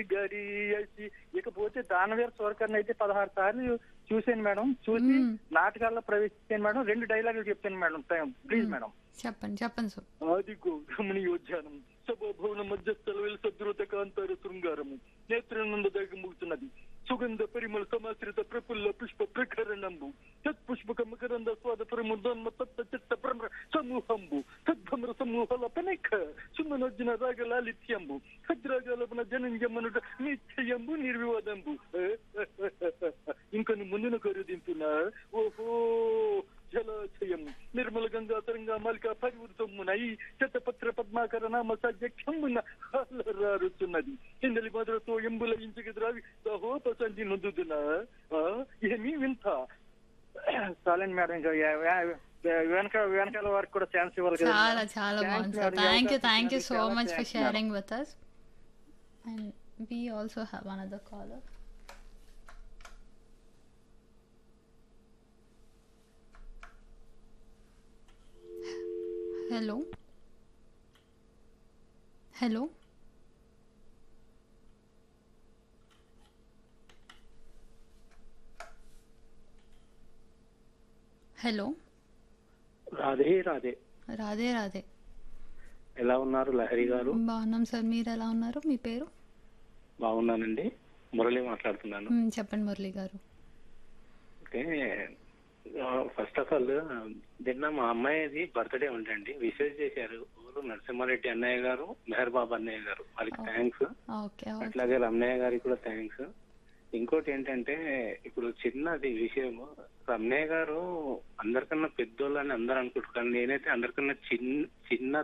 గడియసి ఇకపోతే దానవీర సోరకర్ణ అయితే పదహారు సార్లు చూశాను మేడం చూసి మ్మ్. నాటకాల్లో ప్రవేశించాను మేడం రెండు డైలాగులు చెప్తాను మేడం టైం ప్లీజ్ మేడం చెప్పండి చెప్పండి సార్ ఆదిగో రమణీయోద్యానం సభాభవన మధ్యస్థల వెలు సద్రుత కాంతార శృంగారము నేత్రనంద దగ్గముగుతున్నది సుగంధ పరిమళ సమాశ్రిత ప్రఫుల్ల పుష్ప ప్రకరణంబు తత్పుష్పక మకరంద స్వాద ప్రముదోన్మ తత్త చిత్త భ్రమర సమూహంబు తద్భ్రమర సమూహల పనక సుమనోజ్జన రాగ లాలిత్యంబు సద్రాగలపన జనంజమనుట నిత్యంబు నిర్వివాదంబు ఇంకొన్ని ముందున కరుదింపున ఓహో జలాశయం నిర్మల గంగా తరంగా మల్క పరివృతమునై శతపత్ర పద్మాకర నామ సజ్జక్షమున రారుతున్నది కిందలి మధురతో ఎంబుల ఇంటికి ద్రావి సహోపసంధి నొందుతున్నా ఆ, ఏమీ వింత చాలండి మేడం ఇంకా యా- యా- వెనక వెనకాల వారికి కూడా ఛాన్స్ ఇవ్వాలి కదా చాలా మేడం. చాలా Thanks బాగుంది సార్ మేడం. ఈ థ్యాంక్ యూ అవకాశం థ్యాంక్ యూ ఇచ్చినందుకు సో చాలా much for thanks madam. Sharing with us and we also have another caller hello hello hello Radhe Radhe Radhe Radhe ఎలా ఉన్నారు లహరి గారు బాగున్నాం సార్ మీరు ఎలా ఉన్నారు మీ పేరు బాగున్నానండి మురళి మాట్లాడుతున్నాను మ్మ్, చెప్పండి మురళి గారు ఓకే ఫస్ట్ ఆఫ్ ఆల్ నిన్న మా అమ్మాయిది బర్త్డే ఉందండి విషెస్ చేశారు ఊరు నరసింహారెడ్డి అన్నయ్య గారు మెహర్ బాబు అన్నయ్య గారు వాళ్ళకి థ్యాంక్స్ ఓకే ఓకే అట్లాగే రమణయ్య గారికి కూడా థ్యాంక్స్ ఇంకోటి ఏంటంటే ఇప్పుడు చిన్నది విషయం రమణయ్య గారు అందరికన్నా పెద్దోళ్ళని అందరూ అనుకుంటారు కానీ నేనైతే అందరికన్నా చిన్న చిన్న